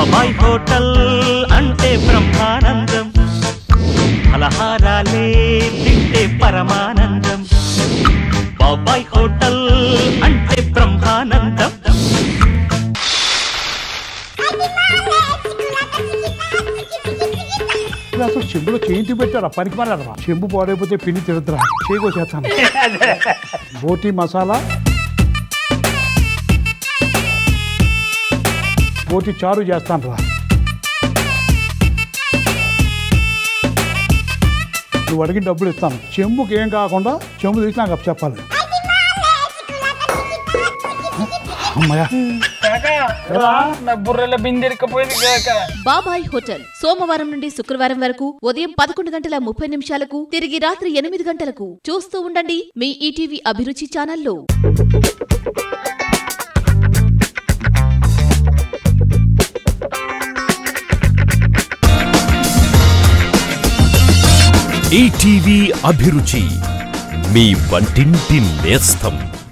బాబాయ్ హోటల్ అంటే బ్రహ్మానందం ఫలహారాలే తింటే పరమానందం బాబాయ్ హోటల్ అంటే బ్రహ్మానందం ఇది అసలు చెంబులో చేయించి పెట్టారా పనికి మారారా చెంబు పాడైపోతే పిండి తిరుగుతురా చేయకో చేస్తాను బోటి మసాలా బోటి చారు చేస్తాను రా నువ్వు అడిగిన డబ్బులు ఇస్తాను చెంబుకి ఏం కాకుండా చెంబు తీసి నాకు అప్పు చెప్పాలి అమ్మయ్యా ఎలా? నా బుర్రెల బిందెరికపోయింది కాక బాబాయ్ హోటల్ సోమవారం నుండి శుక్రవారం వరకు ఉదయం పదకొండు గంటల ముప్పై నిమిషాలకు తిరిగి రాత్రి ఎనిమిది గంటలకు చూస్తూ ఉండండి మీ ఈటీవీ అభిరుచి ఛానల్లో ఈటీవీ అభిరుచి మీ వంటింటి నేస్తం